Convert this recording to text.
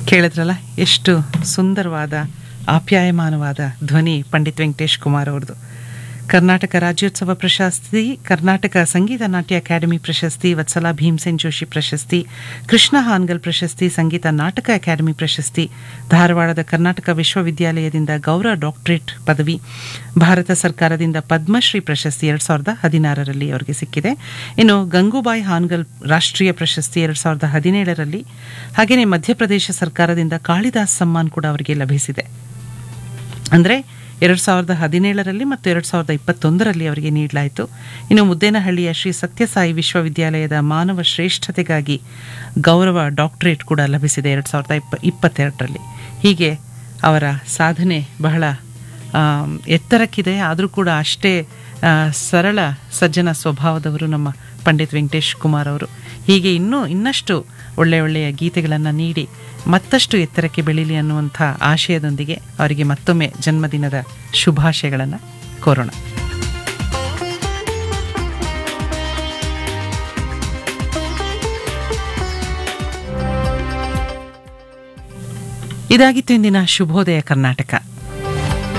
ಕೇಳಿದ್ರಲ್ಲ ಎಷ್ಟು ಸುಂದರವಾದ ಆಪ್ಯಾಯಮಾನವಾದ ಧ್ವನಿ ಪಂಡಿತ್ ವೆಂಕಟೇಶ್ ಕುಮಾರ್ ಅವ್ರದ್ದು ಕರ್ನಾಟಕ ರಾಜ್ಯೋತ್ಸವ ಪ್ರಶಸ್ತಿ ಕರ್ನಾಟಕ ಸಂಗೀತ ನಾಟ್ಯ ಅಕಾಡೆಮಿ ಪ್ರಶಸ್ತಿ ವತ್ಸಲ ಭೀಮಸೇನ್ ಜೋಶಿ ಪ್ರಶಸ್ತಿ ಕೃಷ್ಣ ಹಾನ್ಗಲ್ ಪ್ರಶಸ್ತಿ ಸಂಗೀತ ನಾಟಕ ಅಕಾಡೆಮಿ ಪ್ರಶಸ್ತಿ ಧಾರವಾಡದ ಕರ್ನಾಟಕ ವಿಶ್ವವಿದ್ಯಾಲಯದಿಂದ ಗೌರವ ಡಾಕ್ಟರೇಟ್ ಪದವಿ ಭಾರತ ಸರ್ಕಾರದಿಂದ ಪದ್ಮಶ್ರೀ ಪ್ರಶಸ್ತಿ ಎರಡ್ ಸಾವಿರದ ಹದಿನಾರರಲ್ಲಿ ಅವರಿಗೆ ಸಿಕ್ಕಿದೆ ಇನ್ನು ಗಂಗೂಬಾಯಿ ಹಾನ್ಗಲ್ ರಾಷ್ಟ್ರೀಯ ಪ್ರಶಸ್ತಿ ಎರಡ್ ಸಾವಿರದ ಹದಿನೇಳರಲ್ಲಿ ಹಾಗೆಯೇ ಮಧ್ಯಪ್ರದೇಶ ಸರ್ಕಾರದಿಂದ ಕಾಳಿದಾಸ್ ಸಮ್ಮಾನ್ ಕೂಡ ಅವರಿಗೆ ಲಭಿಸಿದೆ ಅಂದರೆ ಎರಡು ಸಾವಿರದ ಹದಿನೇಳರಲ್ಲಿ ಮತ್ತು ಎರಡು ಸಾವಿರದ ಇಪ್ಪತ್ತೊಂದರಲ್ಲಿ ಅವರಿಗೆ ನೀಡಲಾಯಿತು ಇನ್ನು ಮುದ್ದೇನಹಳ್ಳಿಯ ಶ್ರೀ ಸತ್ಯಸಾಯಿ ವಿಶ್ವವಿದ್ಯಾಲಯದ ಮಾನವ ಶ್ರೇಷ್ಠತೆಗಾಗಿ ಗೌರವ ಡಾಕ್ಟರೇಟ್ ಕೂಡ ಲಭಿಸಿದೆ ಎರಡು ಸಾವಿರದ ಇಪ್ಪ ಇಪ್ಪತ್ತೆರಡರಲ್ಲಿ ಹೀಗೆ ಅವರ ಸಾಧನೆ ಬಹಳ ಆಮ್, ಎತ್ತರಕ್ಕಿದೆ ಆದರೂ ಕೂಡ ಅಷ್ಟೇ ಆ, ಸರಳ ಸಜ್ಜನ ಸ್ವಭಾವದವರು ನಮ್ಮ ಪಂಡಿತ್ ವೆಂಕಟೇಶ್ ಕುಮಾರ್ ಅವರು ಹೀಗೆ ಇನ್ನೂ ಇನ್ನಷ್ಟು ಒಳ್ಳೆಯ ಒಳ್ಳೆಯ ಗೀತೆಗಳನ್ನು ನೀಡಿ ಮತ್ತಷ್ಟು ಎತ್ತರಕ್ಕೆ ಬೆಳೀಲಿ ಅನ್ನುವಂಥ ಆಶಯದೊಂದಿಗೆ ಅವರಿಗೆ ಮತ್ತೊಮ್ಮೆ ಜನ್ಮದಿನದ ಶುಭಾಶಯಗಳನ್ನು ಕೋರೋಣ ಇದಾಗಿತ್ತು ಇಂದಿನ ಶುಭೋದಯ ಕರ್ನಾಟಕ